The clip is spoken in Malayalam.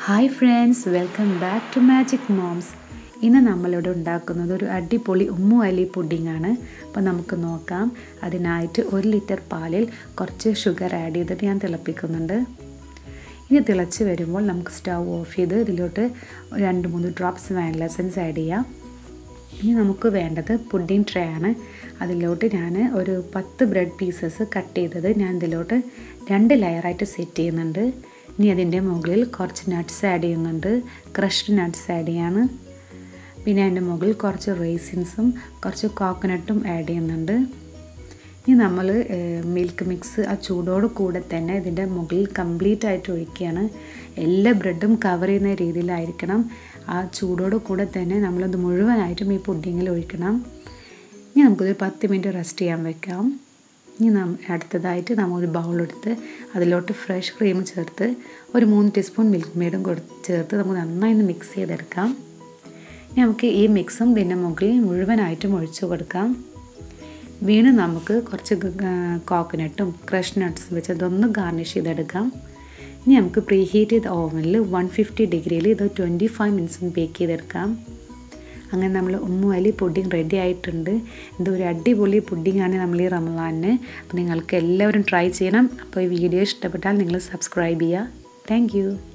hi friends welcome back to Magic Moms ഇന്ന് നമ്മളിവിടെ ഉണ്ടാക്കുന്നത് ഒരു അടിപൊളി ഉമ്മു അലി പുഡിംഗ് ആണ് അപ്പോൾ നമുക്ക് നോക്കാം അതിനായിട്ട് ഒരു ലിറ്റർ പാലിൽ കുറച്ച് ഷുഗർ ആഡ് ചെയ്തിട്ട് ഞാൻ തിളപ്പിക്കുന്നുണ്ട് ഇനി തിളച്ച് വരുമ്പോൾ നമുക്ക് സ്റ്റൗ ഓഫ് ചെയ്ത് ഇതിലോട്ട് രണ്ട് മൂന്ന് ഡ്രോപ്സ് വാനില എസൻസ് ആഡ് ചെയ്യാം ഇനി നമുക്ക് വേണ്ടത് പുഡിംഗ് ട്രേ ആണ് അതിലോട്ട് ഞാൻ ഒരു പത്ത് ബ്രെഡ് പീസസ് കട്ട് ചെയ്തത് ഞാൻ ഇതിലോട്ട് രണ്ട് ലെയറായിട്ട് സെറ്റ് ചെയ്യുന്നുണ്ട് ഇനി അതിൻ്റെ മുകളിൽ കുറച്ച് നട്ട്സ് ആഡ് ചെയ്യുന്നുണ്ട് ക്രഷ്ഡ് നട്ട്സ് ആഡ് ചെയ്യാണ് പിന്നെ അതിൻ്റെ മുകളിൽ കുറച്ച് റേസിൻസും കുറച്ച് കോക്കനട്ടും ആഡ് ചെയ്യുന്നുണ്ട് ഇനി നമ്മൾ മിൽക്ക് മിക്സ് ആ ചൂടോട് കൂടെ തന്നെ ഇതിൻ്റെ മുകളിൽ കംപ്ലീറ്റ് ആയിട്ട് ഒഴിക്കുകയാണ് എല്ലാ ബ്രെഡും കവർ ചെയ്യുന്ന രീതിയിലായിരിക്കണം ആ ചൂടോട് കൂടെ തന്നെ നമ്മളത് മുഴുവനായിട്ടും ഈ പുഡിങ്ങിൽ ഒഴിക്കണം ഇനി നമുക്കൊരു പത്ത് മിനിറ്റ് റെസ്റ്റ് ചെയ്യാൻ വെക്കാം ഇനി നം അടുത്തതായിട്ട് നമ്മൾ ഒരു ബൗളെടുത്ത് അതിലോട്ട് ഫ്രഷ് ക്രീം ചേർത്ത് ഒരു മൂന്ന് ടീസ്പൂൺ മിൽക്ക് മെയ്ഡും കൊടു ചേർത്ത് നമുക്ക് നന്നായി ഒന്ന് മിക്സ് ചെയ്തെടുക്കാം ഇനി നമുക്ക് ഈ മിക്സും ഇതിൻ്റെ മുകളിൽ മുഴുവനായിട്ടും ഒഴിച്ചു കൊടുക്കാം വീണ്ടും നമുക്ക് കുറച്ച് കോക്കനട്ടും ക്രഷ് നട്ട്സും വെച്ച് അതൊന്ന് ഗാർണിഷ് ചെയ്തെടുക്കാം ഇനി നമുക്ക് പ്രീ ഹീറ്റ് ചെയ്ത ഓവനിൽ വൺ ഫിഫ്റ്റി ഡിഗ്രിയിൽ ഇത് ട്വൻറ്റി ഫൈവ് മിനിറ്റ്സും ബേക്ക് ചെയ്തെടുക്കാം അങ്ങനെ നമ്മൾ ഉമ്മു അലി പുഡിംഗ് റെഡി ആയിട്ടുണ്ട് ഇത് ഒരു അടിപൊളി പുഡിംഗാണ് നമ്മൾ ഈ റമദാനിന് അപ്പോൾ നിങ്ങൾക്ക് എല്ലാവരും ട്രൈ ചെയ്യണം അപ്പോൾ ഈ വീഡിയോ ഇഷ്ടപ്പെട്ടാൽ നിങ്ങൾ സബ്സ്ക്രൈബ് ചെയ്യുക താങ്ക്